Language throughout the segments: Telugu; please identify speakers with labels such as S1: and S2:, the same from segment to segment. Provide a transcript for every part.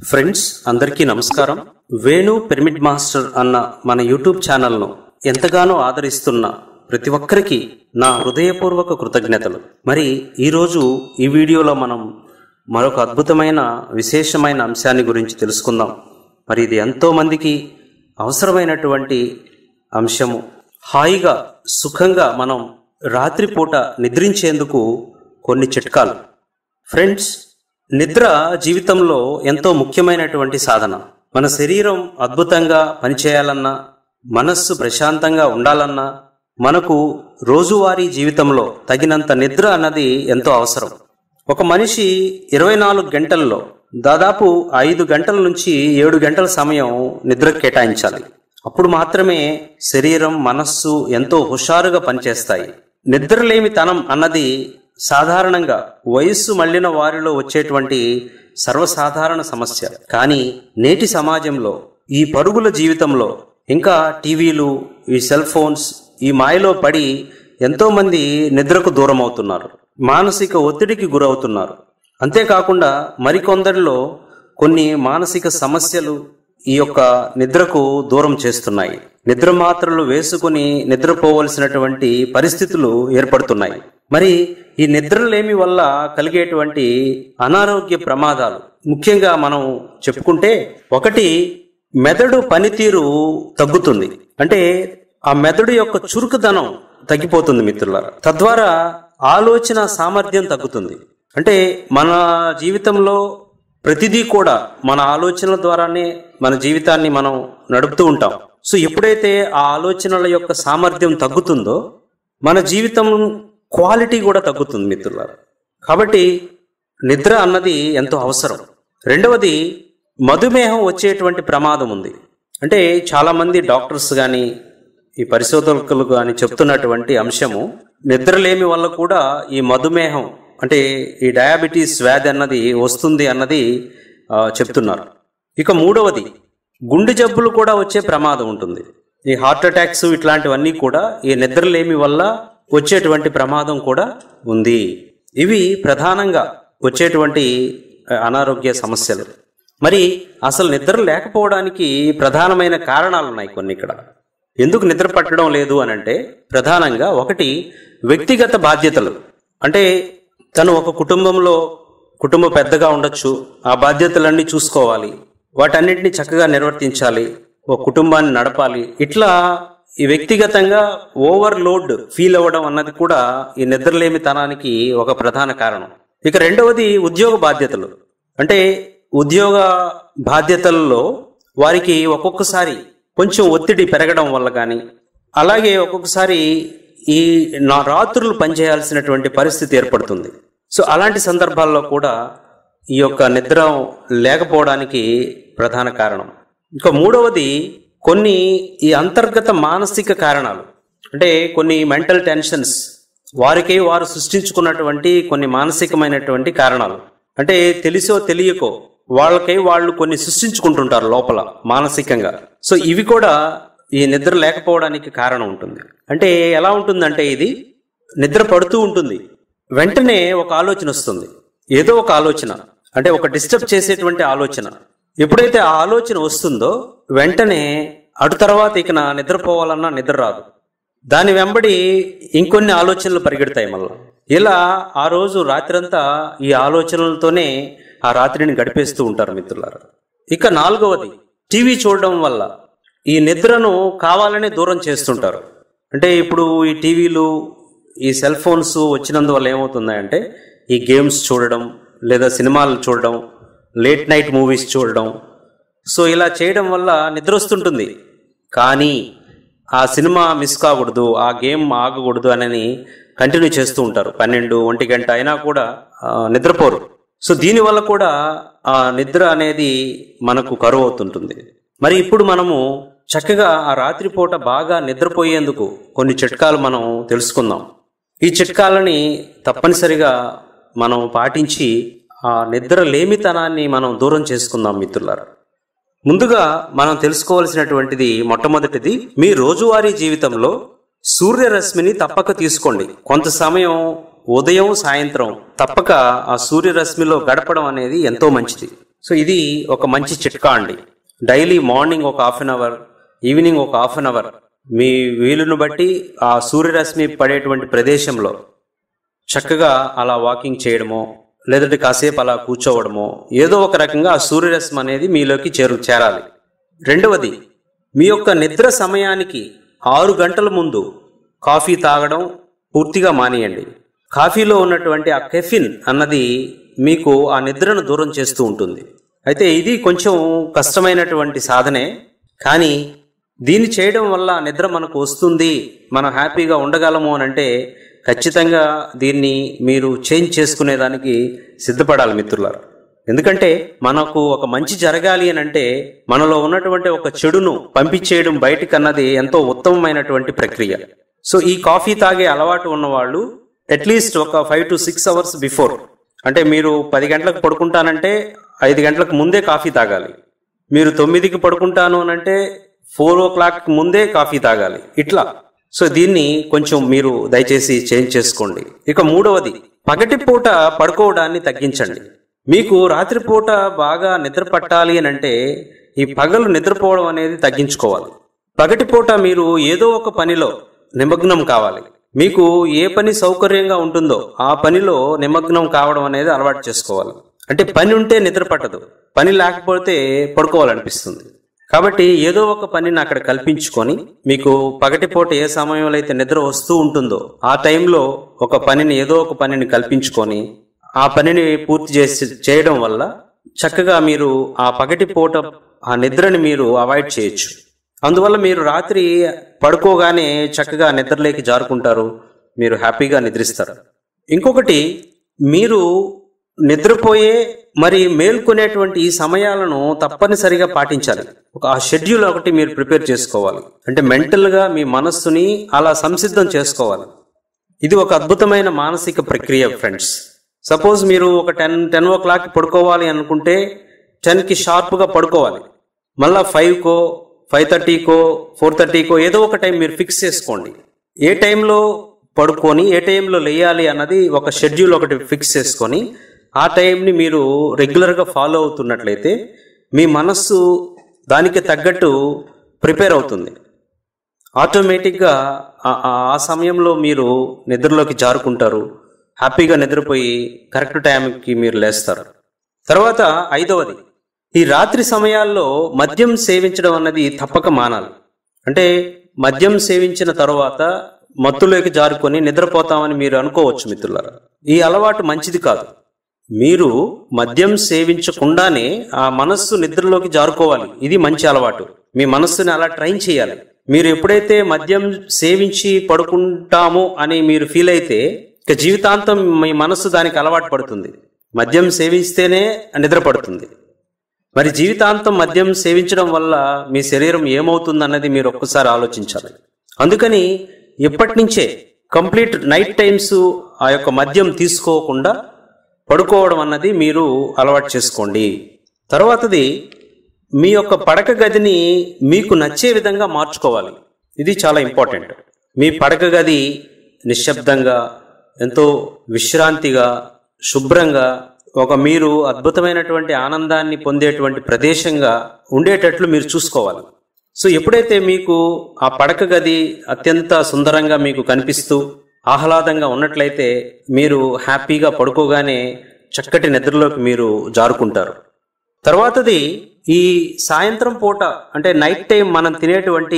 S1: ఫ్రెండ్స్ అందరికీ నమస్కారం వేణు పిరమిడ్ మాస్టర్ అన్న మన యూట్యూబ్ ఛానల్ను ఎంతగానో ఆదరిస్తున్న ప్రతి ఒక్కరికి నా హృదయపూర్వక కృతజ్ఞతలు మరి ఈరోజు ఈ వీడియోలో మనం మరొక అద్భుతమైన విశేషమైన అంశాన్ని గురించి తెలుసుకుందాం మరి ఇది ఎంతో మందికి అవసరమైనటువంటి అంశము హాయిగా సుఖంగా మనం రాత్రిపూట నిద్రించేందుకు కొన్ని చిట్కాలు ఫ్రెండ్స్ నిద్ర జీవితంలో ఎంతో ముఖ్యమైనటువంటి సాధన మన శరీరం అద్భుతంగా పనిచేయాలన్నా మనస్సు ప్రశాంతంగా ఉండాలన్నా మనకు రోజువారీ జీవితంలో తగినంత నిద్ర అన్నది ఎంతో అవసరం ఒక మనిషి ఇరవై నాలుగు గంటల్లో దాదాపు ఐదు గంటల నుంచి ఏడు గంటల సమయం నిద్ర కేటాయించాలి అప్పుడు మాత్రమే శరీరం మనస్సు ఎంతో హుషారుగా పనిచేస్తాయి నిద్రలేమితనం అన్నది సాధారణంగా వయస్సు మళ్లిన వారిలో వచ్చేటువంటి సర్వసాధారణ సమస్య కానీ నేటి సమాజంలో ఈ పరుగుల జీవితంలో ఇంకా టీవీలు ఈ సెల్ ఫోన్స్ ఈ మాయలో పడి ఎంతో మంది నిద్రకు దూరం అవుతున్నారు మానసిక ఒత్తిడికి గురవుతున్నారు అంతేకాకుండా మరికొందరిలో కొన్ని మానసిక సమస్యలు ఈ యొక్క నిద్రకు దూరం చేస్తున్నాయి నిద్ర మాత్రలు వేసుకుని నిద్రపోవలసినటువంటి పరిస్థితులు ఏర్పడుతున్నాయి మరి ఈ నిద్రలేమి వల్ల కలిగేటువంటి అనారోగ్య ప్రమాదాలు ముఖ్యంగా మనం చెప్పుకుంటే ఒకటి మెదడు పనితీరు తగ్గుతుంది అంటే ఆ మెదడు యొక్క చురుకుదనం తగ్గిపోతుంది మిత్రులారా తద్వారా ఆలోచన సామర్థ్యం తగ్గుతుంది అంటే మన జీవితంలో ప్రతిదీ కూడా మన ఆలోచనల ద్వారానే మన జీవితాన్ని మనం నడుపుతూ ఉంటాం సో ఎప్పుడైతే ఆ ఆలోచనల యొక్క సామర్థ్యం తగ్గుతుందో మన జీవితం క్వాలిటీ కూడా తగ్గుతుంది మిత్రులారా కాబట్టి నిద్ర అన్నది ఎంతో అవసరం రెండవది మధుమేహం వచ్చేటువంటి ప్రమాదం ఉంది అంటే చాలామంది డాక్టర్స్ కానీ ఈ పరిశోధకులు కానీ చెప్తున్నటువంటి అంశము నిద్రలేమి వల్ల కూడా ఈ మధుమేహం అంటే ఈ డయాబెటీస్ వ్యాధి అన్నది వస్తుంది అన్నది ఆ, చెప్తున్నారు ఇక మూడవది గుండె జబ్బులు కూడా వచ్చే ప్రమాదం ఉంటుంది ఈ హార్ట్ అటాక్స్ ఇట్లాంటివన్నీ కూడా ఈ నిద్రలేమి వల్ల వచ్చేటువంటి ప్రమాదం కూడా ఉంది ఇవి ప్రధానంగా వచ్చేటువంటి ఆ, అనారోగ్య సమస్యలు మరి అసలు నిద్ర లేకపోవడానికి ప్రధానమైన కారణాలు ఉన్నాయి కొన్ని ఇక్కడ ఎందుకు నిద్ర పట్టడం లేదు అని అంటే ప్రధానంగా ఒకటి వ్యక్తిగత బాధ్యతలు అంటే తను ఒక కుటుంబంలో కుటుంబ పెద్దగా ఉండొచ్చు ఆ బాధ్యతలన్నీ చూసుకోవాలి వాటన్నిటిని చక్కగా నిర్వర్తించాలి ఒక కుటుంబాన్ని నడపాలి ఇట్లా ఈ వ్యక్తిగతంగా ఓవర్లోడ్ ఫీల్ అవ్వడం అన్నది కూడా ఈ నిద్రలేమితనానికి ఒక ప్రధాన కారణం ఇక రెండవది ఉద్యోగ బాధ్యతలు అంటే ఉద్యోగ బాధ్యతలలో వారికి ఒక్కొక్కసారి కొంచెం ఒత్తిడి పెరగడం వల్ల కానీ అలాగే ఒక్కొక్కసారి ఈ నా రాత్రులు పనిచేయాల్సినటువంటి పరిస్థితి ఏర్పడుతుంది సో అలాంటి సందర్భాల్లో కూడా ఈ యొక్క నిద్ర లేకపోవడానికి ప్రధాన కారణం ఇంకా మూడవది కొన్ని ఈ అంతర్గత మానసిక కారణాలు అంటే కొన్ని మెంటల్ టెన్షన్స్ వారికై వారు సృష్టించుకున్నటువంటి కొన్ని మానసికమైనటువంటి కారణాలు అంటే తెలిసో తెలియకో వాళ్ళకై వాళ్ళు కొన్ని సృష్టించుకుంటుంటారు లోపల మానసికంగా సో ఇవి కూడా ఈ నిద్ర లేకపోవడానికి కారణం ఉంటుంది అంటే ఎలా ఉంటుందంటే ఇది నిద్ర పడుతూ ఉంటుంది వెంటనే ఒక ఆలోచన వస్తుంది ఏదో ఒక ఆలోచన అంటే ఒక డిస్టర్బ్ చేసేటువంటి ఆలోచన ఎప్పుడైతే ఆ ఆలోచన వస్తుందో వెంటనే అటు తర్వాత ఇక నా నిద్రపోవాలన్నా నిద్ర రాదు దాని వెంబడి ఇంకొన్ని ఆలోచనలు పరిగెడతాయి మళ్ళా ఇలా ఆ రోజు రాత్రంతా ఈ ఆలోచనలతోనే ఆ రాత్రిని గడిపేస్తూ ఉంటారు మిత్రులారా ఇక నాలుగవది టీవీ చూడడం వల్ల ఈ నిద్రను కావాలనే దూరం చేస్తుంటారు అంటే ఇప్పుడు ఈ టీవీలు ఈ సెల్ ఫోన్స్ వచ్చినందువల్ల ఏమవుతుందంటే ఈ గేమ్స్ చూడడం లేదా సినిమాలు చూడడం లేట్ నైట్ మూవీస్ చూడడం సో ఇలా చేయడం వల్ల నిద్ర వస్తుంటుంది కానీ ఆ సినిమా మిస్ కాకూడదు ఆ గేమ్ ఆగకూడదు అని కంటిన్యూ చేస్తూ ఉంటారు పన్నెండు ఒంటి గంట అయినా కూడా ఆ, నిద్రపోరు సో దీనివల్ల కూడా ఆ నిద్ర అనేది మనకు కరువు అవుతుంటుంది మరి ఇప్పుడు మనము చక్కగా ఆ రాత్రిపూట బాగా నిద్రపోయేందుకు కొన్ని చిట్కాలు మనం తెలుసుకుందాం ఈ చిట్కాలని తప్పనిసరిగా మనం పాటించి ఆ నిద్ర లేమితనాన్ని మనం దూరం చేసుకుందాం మిత్రులారా ముందుగా మనం తెలుసుకోవాల్సినటువంటిది మొట్టమొదటిది మీ రోజువారీ జీవితంలో సూర్యరశ్మిని తప్పక తీసుకోండి కొంత సమయం ఉదయం సాయంత్రం తప్పక ఆ సూర్యరశ్మిలో గడపడం అనేది ఎంతో మంచిది సో ఇది ఒక మంచి చిట్కా అండి డైలీ మార్నింగ్ ఒక హాఫ్ అన్ అవర్ ఈవినింగ్ ఒక హాఫ్ అన్ అవర్ మీ వీలును బట్టి ఆ సూర్యరశ్మి పడేటువంటి ప్రదేశంలో చక్కగా అలా వాకింగ్ చేయడమో లేదంటే కాసేపు అలా కూర్చోవడమో ఏదో ఒక రకంగా ఆ సూర్యరశ్మి అనేది మీలోకి చేరు చేరాలి రెండవది మీ యొక్క నిద్ర సమయానికి ఆరు గంటల ముందు కాఫీ తాగడం పూర్తిగా మానేయండి కాఫీలో ఉన్నటువంటి ఆ కెఫిన్ అన్నది మీకు ఆ నిద్రను దూరం చేస్తూ ఉంటుంది అయితే ఇది కొంచెం కష్టమైనటువంటి సాధనే కానీ దీన్ని చేయడం వల్ల నిద్ర మనకు వస్తుంది మనం హ్యాపీగా ఉండగలము అని అంటే ఖచ్చితంగా దీన్ని మీరు చేంజ్ చేసుకునేదానికి సిద్ధపడాలి మిత్రులారు ఎందుకంటే మనకు ఒక మంచి జరగాలి అని అంటే మనలో ఉన్నటువంటి ఒక చెడును పంపించేయడం బయటికి అన్నది ఎంతో ఉత్తమమైనటువంటి ప్రక్రియ సో ఈ కాఫీ తాగే అలవాటు ఉన్నవాళ్ళు అట్లీస్ట్ ఒక five to six hours before అంటే మీరు పది గంటలకు పడుకుంటానంటే ఐదు గంటలకు ముందే కాఫీ తాగాలి మీరు తొమ్మిదికి పడుకుంటాను అని అంటే ఫోర్ ఓ క్లాక్ ముందే కాఫీ తాగాలి ఇట్లా సో దీన్ని కొంచెం మీరు దయచేసి చేంజ్ చేసుకోండి ఇక మూడవది పగటి పూట పడుకోవడాన్ని తగ్గించండి మీకు రాత్రిపూట బాగా నిద్ర పట్టాలి అని అంటే ఈ పగలు నిద్రపోవడం అనేది తగ్గించుకోవాలి పగటి పూట మీరు ఏదో ఒక పనిలో నిమగ్నం కావాలి మీకు ఏ పని సౌకర్యంగా ఉంటుందో ఆ పనిలో నిమగ్నం కావడం అనేది అలవాటు చేసుకోవాలి అంటే పని ఉంటే నిద్ర పట్టదు పని లేకపోతే పడుకోవాలనిపిస్తుంది కాబట్టి ఏదో ఒక పనిని అక్కడ కల్పించుకొని మీకు పగటిపూట ఏ సమయంలో అయితే నిద్ర వస్తూ ఉంటుందో ఆ టైంలో ఒక పనిని ఏదో ఒక పనిని కల్పించుకొని ఆ పనిని పూర్తి చేసి చేయడం వల్ల చక్కగా మీరు ఆ పగటి పూట ఆ నిద్రని మీరు అవాయిడ్ చేయొచ్చు అందువల్ల మీరు రాత్రి పడుకోగానే చక్కగా నిద్రలేకి జారుకుంటారు మీరు హ్యాపీగా నిద్రిస్తారు ఇంకొకటి మీరు నిద్రపోయే మరి మేల్కొనేటువంటి ఈ సమయాలను తప్పనిసరిగా పాటించాలి ఒక ఆ షెడ్యూల్ ఒకటి మీరు ప్రిపేర్ చేసుకోవాలి అంటే మెంటల్గా మీ మనస్సుని అలా సంసిద్ధం చేసుకోవాలి ఇది ఒక అద్భుతమైన మానసిక ప్రక్రియ ఫ్రెండ్స్ సపోజ్ మీరు ఒక టెన్ టెన్ ఓ క్లాక్ పడుకోవాలి అనుకుంటే టెన్కి షార్ప్గా పడుకోవాలి మళ్ళా ఫైవ్కో ఫైవ్ థర్టీకో ఫోర్ థర్టీకో ఏదో ఒక టైం మీరు ఫిక్స్ చేసుకోండి ఏ టైంలో పడుకొని ఏ టైంలో లేయాలి అన్నది ఒక షెడ్యూల్ ఒకటి ఫిక్స్ చేసుకొని ఆ టైంని మీరు రెగ్యులర్గా ఫాలో అవుతున్నట్లయితే మీ మనస్సు దానికి తగ్గట్టు ప్రిపేర్ అవుతుంది ఆటోమేటిక్గా ఆ- ఆ ఆ సమయంలో మీరు నిద్రలోకి జారుకుంటారు హ్యాపీగా నిద్రపోయి కరెక్ట్ టైంకి మీరు లేస్తారు తర్వాత ఐదవది ఈ రాత్రి సమయాల్లో మద్యం సేవించడం అన్నది తప్పక మానాలి అంటే మద్యం సేవించిన తర్వాత మత్తులోకి జారుకొని నిద్రపోతామని మీరు అనుకోవచ్చు మిత్రులారా ఈ అలవాటు మంచిది కాదు మీరు మద్యం సేవించకుండానే ఆ మనస్సు నిద్రలోకి జారుకోవాలి ఇది మంచి అలవాటు మీ మనస్సుని అలా ట్రైన్ చేయాలి మీరు ఎప్పుడైతే మద్యం సేవించి పడుకుంటాము అని మీరు ఫీల్ అయితే ఇక జీవితాంతం మీ మనస్సు దానికి అలవాటు పడుతుంది మద్యం సేవిస్తేనే నిద్ర పడుతుంది మరి జీవితాంతం మద్యం సేవించడం వల్ల మీ శరీరం ఏమవుతుందన్నది మీరు ఒక్కసారి ఆలోచించాలి అందుకని ఎప్పటి నుంచే కంప్లీట్ నైట్ టైమ్స్ ఆ యొక్క మద్యం తీసుకోకుండా పడుకోవడం అన్నది మీరు అలవాటు చేసుకోండి తర్వాతది మీ యొక్క పడక గదిని మీకు నచ్చే విధంగా మార్చుకోవాలి ఇది చాలా ఇంపార్టెంట్ మీ పడక గది నిశ్శబ్దంగా ఎంతో విశ్రాంతిగా శుభ్రంగా ఒక మీరు అద్భుతమైనటువంటి ఆనందాన్ని పొందేటువంటి ప్రదేశంగా ఉండేటట్లు మీరు చూసుకోవాలి సో ఎప్పుడైతే మీకు ఆ పడక గది అత్యంత సుందరంగా మీకు కనిపిస్తూ ఆహ్లాదంగా ఉన్నట్లయితే మీరు హ్యాపీగా పడుకోగానే చక్కటి నిద్రలోకి మీరు జారుకుంటారు తర్వాతది ఈ సాయంత్రం పూట అంటే నైట్ టైం మనం తినేటువంటి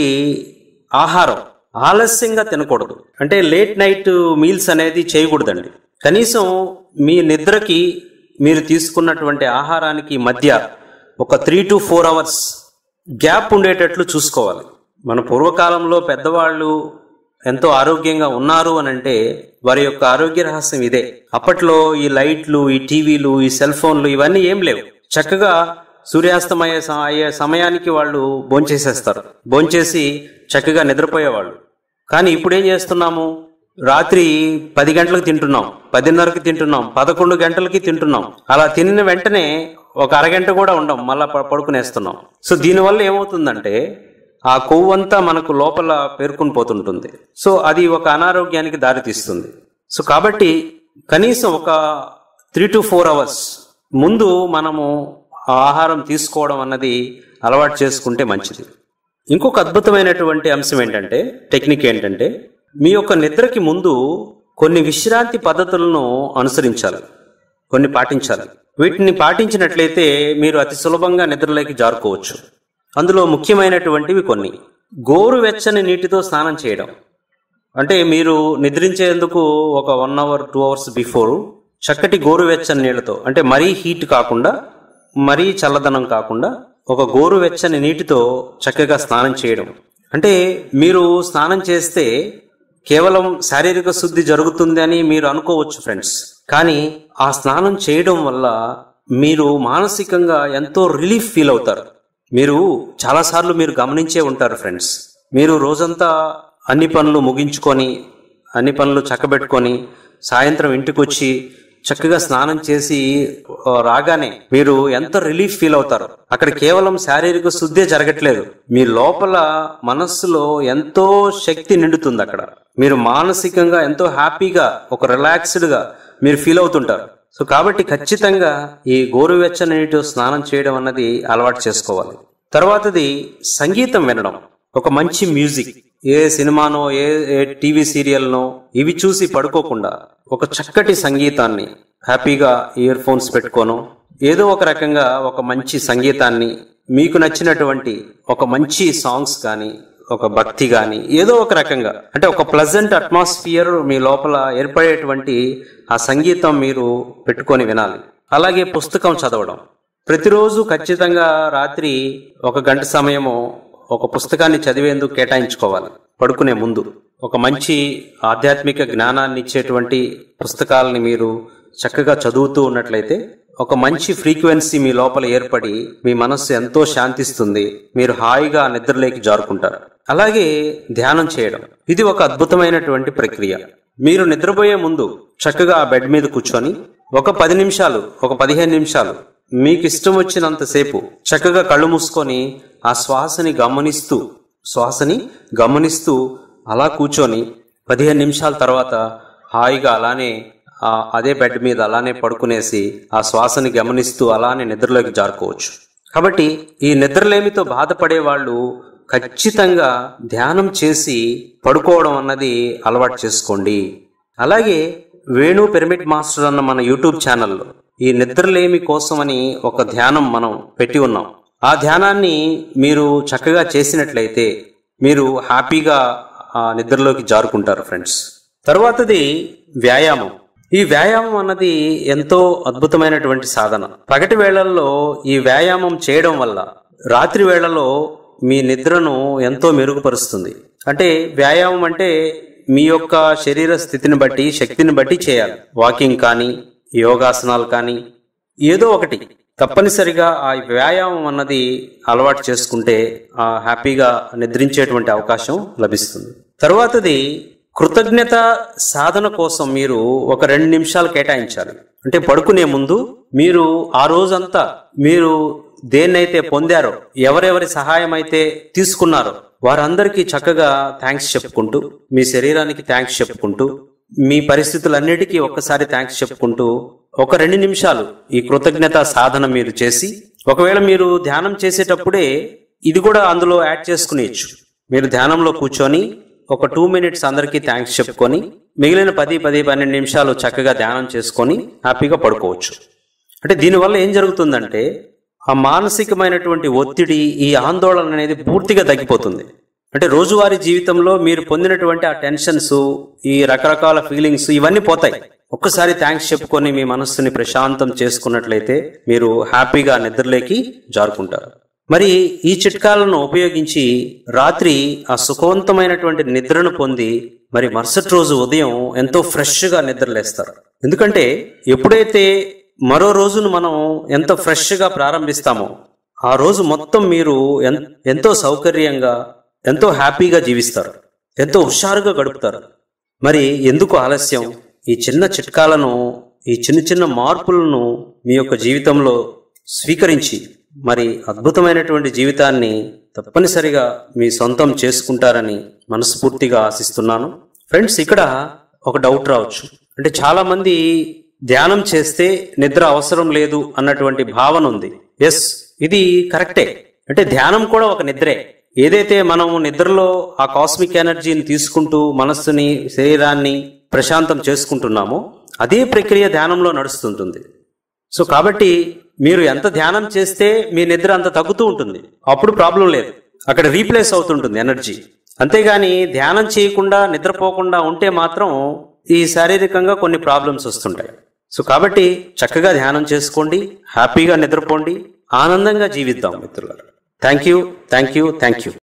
S1: ఆహారం ఆలస్యంగా తినకూడదు అంటే లేట్ నైట్ మీల్స్ అనేది చేయకూడదండి కనీసం మీ నిద్రకి మీరు తీసుకున్నటువంటి ఆహారానికి మధ్య ఒక three to four hours gap ఉండేటట్లు చూసుకోవాలి మన పూర్వకాలంలో పెద్దవాళ్ళు ఎంతో ఆరోగ్యంగా ఉన్నారు అని అంటే వారి యొక్క ఆరోగ్య రహస్యం ఇదే అప్పట్లో ఈ లైట్లు ఈ టీవీలు ఈ సెల్ ఫోన్లు ఇవన్నీ ఏం లేవు చక్కగా సూర్యాస్తమయ స- అయ్యే సమయానికి వాళ్ళు భోంచేసేస్తారు భోంచేసి చక్కగా నిద్రపోయేవాళ్ళు కానీ ఇప్పుడు ఏం చేస్తున్నాము రాత్రి పది గంటలకు తింటున్నాం పదిన్నరకి తింటున్నాం పదకొండు గంటలకి తింటున్నాం అలా తినిన వెంటనే ఒక అరగంట కూడా ఉండం మళ్ళా ప- పడుకునేస్తున్నాం సో దీనివల్ల ఏమవుతుందంటే ఆ కొవ్వు అంతా మనకు లోపల పేర్కొని పోతుంటుంది సో అది ఒక అనారోగ్యానికి దారితీస్తుంది సో కాబట్టి కనీసం ఒక త్రీ టు ఫోర్ అవర్స్ ముందు మనము ఆ ఆహారం తీసుకోవడం అన్నది అలవాటు చేసుకుంటే మంచిది ఇంకొక అద్భుతమైనటువంటి అంశం ఏంటంటే టెక్నిక్ ఏంటంటే మీ యొక్క నిద్రకి ముందు కొన్ని విశ్రాంతి పద్ధతులను అనుసరించాలి కొన్ని పాటించాలి వీటిని పాటించినట్లయితే మీరు అతి సులభంగా నిద్రలోకి జారుకోవచ్చు అందులో ముఖ్యమైనటువంటివి కొన్ని గోరువెచ్చని నీటితో స్నానం చేయడం అంటే మీరు నిద్రించేందుకు ఒక one hour two hours before చక్కటి గోరువెచ్చని నీళ్ళతో అంటే మరీ హీట్ కాకుండా మరీ చల్లదనం కాకుండా ఒక గోరువెచ్చని నీటితో చక్కగా స్నానం చేయడం అంటే మీరు స్నానం చేస్తే కేవలం శారీరక శుద్ధి జరుగుతుంది అని మీరు అనుకోవచ్చు ఫ్రెండ్స్ కానీ ఆ స్నానం చేయడం వల్ల మీరు మానసికంగా ఎంతో రిలీఫ్ ఫీల్ అవుతారు మీరు చాలాసార్లు మీరు గమనించే ఉంటారు ఫ్రెండ్స్ మీరు రోజంతా అన్ని పనులు ముగించుకొని అన్ని పనులు చక్కబెట్టుకొని సాయంత్రం ఇంటికి వచ్చి చక్కగా స్నానం చేసి ఆ, రాగానే మీరు ఎంత రిలీఫ్ ఫీల్ అవుతారు అక్కడ కేవలం శారీరక శుద్ధే జరగట్లేదు మీ లోపల మనస్సులో ఎంతో శక్తి నిండుతుంది అక్కడ మీరు మానసికంగా ఎంతో హ్యాపీగా ఒక రిలాక్స్డ్ గా మీరు ఫీల్ అవుతుంటారు సో కాబట్టి ఖచ్చితంగా ఈ గోరువెచ్చని నీటితో స్నానం చేయడం అన్నది అలవాటు చేసుకోవాలి తర్వాతది సంగీతం వినడం ఒక మంచి మ్యూజిక్ ఏ సినిమానో ఏ ఏ టీవీ సీరియల్నో ఇవి చూసి పడుకోకుండా ఒక చక్కటి సంగీతాన్ని హ్యాపీగా ఇయర్ ఫోన్స్ పెట్టుకోను ఏదో ఒక రకంగా ఒక మంచి సంగీతాన్ని మీకు నచ్చినటువంటి ఒక మంచి సాంగ్స్ కానీ ఒక భక్తి కానీ ఏదో ఒక రకంగా అంటే ఒక ప్లజెంట్ అట్మాస్ఫియర్ మీ లోపల ఏర్పడేటువంటి ఆ సంగీతం మీరు పెట్టుకొని వినాలి అలాగే పుస్తకం చదవడం ప్రతిరోజు ఖచ్చితంగా రాత్రి ఒక గంట సమయము ఒక పుస్తకాన్ని చదివేందుకు కేటాయించుకోవాలి పడుకునే ముందు ఒక మంచి ఆధ్యాత్మిక జ్ఞానాన్ని ఇచ్చేటువంటి పుస్తకాలని మీరు చక్కగా చదువుతూ ఉన్నట్లయితే ఒక మంచి ఫ్రీక్వెన్సీ మీ లోపల ఏర్పడి మీ మనస్సు ఎంతో శాంతిస్తుంది మీరు హాయిగా నిద్రలేకి జారుకుంటారు అలాగే ధ్యానం చేయడం ఇది ఒక అద్భుతమైనటువంటి ప్రక్రియ మీరు నిద్రపోయే ముందు చక్కగా ఆ బెడ్ మీద కూర్చొని ఒక పది నిమిషాలు ఒక పదిహేను నిమిషాలు మీకు ఇష్టం వచ్చినంతసేపు చక్కగా కళ్ళు మూసుకొని ఆ శ్వాసని గమనిస్తూ శ్వాసని గమనిస్తూ అలా కూర్చొని పదిహేను నిమిషాల తర్వాత హాయిగా అలానే ఆ అదే బెడ్ మీద అలానే పడుకునేసి ఆ శ్వాసని గమనిస్తూ అలానే నిద్రలోకి జారుకోవచ్చు కాబట్టి ఈ నిద్రలేమితో బాధపడే వాళ్ళు ఖచ్చితంగా ధ్యానం చేసి పడుకోవడం అన్నది అలవాటు చేసుకోండి అలాగే వేణు పిరమిడ్ మాస్టర్ అన్న మన యూట్యూబ్ ఛానల్లో ఈ నిద్రలేమి కోసమని ఒక ధ్యానం మనం పెట్టి ఉన్నాం ఆ ధ్యానాన్ని మీరు చక్కగా చేసినట్లయితే మీరు హ్యాపీగా ఆ నిద్రలోకి జారుకుంటారు ఫ్రెండ్స్ తర్వాతది వ్యాయామం ఈ వ్యాయామం అన్నది ఎంతో అద్భుతమైనటువంటి సాధన పగటి వేళల్లో ఈ వ్యాయామం చేయడం వల్ల రాత్రి వేళలో మీ నిద్రను ఎంతో మెరుగుపరుస్తుంది అంటే వ్యాయామం అంటే మీ యొక్క శరీర స్థితిని బట్టి శక్తిని బట్టి చేయాలి వాకింగ్ కానీ యోగాసనాలు కానీ ఏదో ఒకటి తప్పనిసరిగా ఆ వ్యాయామం అన్నది అలవాటు చేసుకుంటే ఆ హ్యాపీగా నిద్రించేటువంటి అవకాశం లభిస్తుంది తర్వాతది కృతజ్ఞత సాధన కోసం మీరు ఒక రెండు నిమిషాలు కేటాయించాలి అంటే పడుకునే ముందు మీరు ఆ రోజంతా మీరు దేన్నైతే పొందారో ఎవరెవరి సహాయం అయితే తీసుకున్నారో వారందరికీ చక్కగా థ్యాంక్స్ చెప్పుకుంటూ మీ శరీరానికి థ్యాంక్స్ చెప్పుకుంటూ మీ పరిస్థితులన్నిటికీ ఒక్కసారి థ్యాంక్స్ చెప్పుకుంటూ ఒక రెండు నిమిషాలు ఈ కృతజ్ఞత సాధన మీరు చేసి ఒకవేళ మీరు ధ్యానం చేసేటప్పుడే ఇది కూడా అందులో యాడ్ చేసుకునేయచ్చు మీరు ధ్యానంలో కూర్చొని ఒక టూ మినిట్స్ అందరికీ థ్యాంక్స్ చెప్పుకొని మిగిలిన పది పది పన్నెండు నిమిషాలు చక్కగా ధ్యానం చేసుకొని హ్యాపీగా పడుకోవచ్చు అంటే దీనివల్ల ఏం జరుగుతుందంటే ఆ మానసికమైనటువంటి ఒత్తిడి ఈ ఆందోళన అనేది పూర్తిగా తగ్గిపోతుంది అంటే రోజువారీ జీవితంలో మీరు పొందినటువంటి ఆ టెన్షన్స్ ఈ రకరకాల ఫీలింగ్స్ ఇవన్నీ పోతాయి ఒక్కసారి థ్యాంక్స్ చెప్పుకొని మీ మనస్సుని ప్రశాంతం చేసుకున్నట్లయితే మీరు హ్యాపీగా నిద్రలేకి జారుకుంటారు మరి ఈ చిట్కాలను ఉపయోగించి రాత్రి ఆ సుఖవంతమైనటువంటి నిద్రను పొంది మరి మరుసటి రోజు ఉదయం ఎంతో ఫ్రెష్గా నిద్రలేస్తారు ఎందుకంటే ఎప్పుడైతే మరో రోజును మనం ఎంతో ఫ్రెష్గా ప్రారంభిస్తామో ఆ రోజు మొత్తం మీరు ఎన్- ఎంతో సౌకర్యంగా ఎంతో హ్యాపీగా జీవిస్తారు ఎంతో హుషారుగా గడుపుతారు మరి ఎందుకు ఆలస్యం ఈ చిన్న చిట్కాలను ఈ చిన్న చిన్న మార్పులను మీ యొక్క జీవితంలో స్వీకరించి మరి అద్భుతమైనటువంటి జీవితాన్ని తప్పనిసరిగా మీ సొంతం చేసుకుంటారని మనస్ఫూర్తిగా ఆశిస్తున్నాను ఫ్రెండ్స్ ఇక్కడ ఒక డౌట్ రావచ్చు అంటే చాలా మంది ధ్యానం చేస్తే నిద్ర అవసరం లేదు అన్నటువంటి భావన ఉంది ఎస్ ఇది కరెక్టే అంటే ధ్యానం కూడా ఒక నిద్రే ఏదైతే మనం నిద్రలో ఆ కాస్మిక్ ఎనర్జీని తీసుకుంటూ మనస్సుని శరీరాన్ని ప్రశాంతం చేసుకుంటున్నామో అదే ప్రక్రియ ధ్యానంలో నడుస్తుంటుంది సో కాబట్టి మీరు ఎంత ధ్యానం చేస్తే మీ నిద్ర అంత తగ్గుతూ ఉంటుంది అప్పుడు ప్రాబ్లం లేదు అక్కడ రీప్లేస్ అవుతుంటుంది ఎనర్జీ అంతేగాని ధ్యానం చేయకుండా నిద్రపోకుండా ఉంటే మాత్రం ఈ శారీరకంగా కొన్ని ప్రాబ్లమ్స్ వస్తుంటాయి సో కాబట్టి చక్కగా ధ్యానం చేసుకోండి హ్యాపీగా నిద్రపోండి ఆనందంగా జీవిద్దాం మిత్రులారా thank you thank you thank you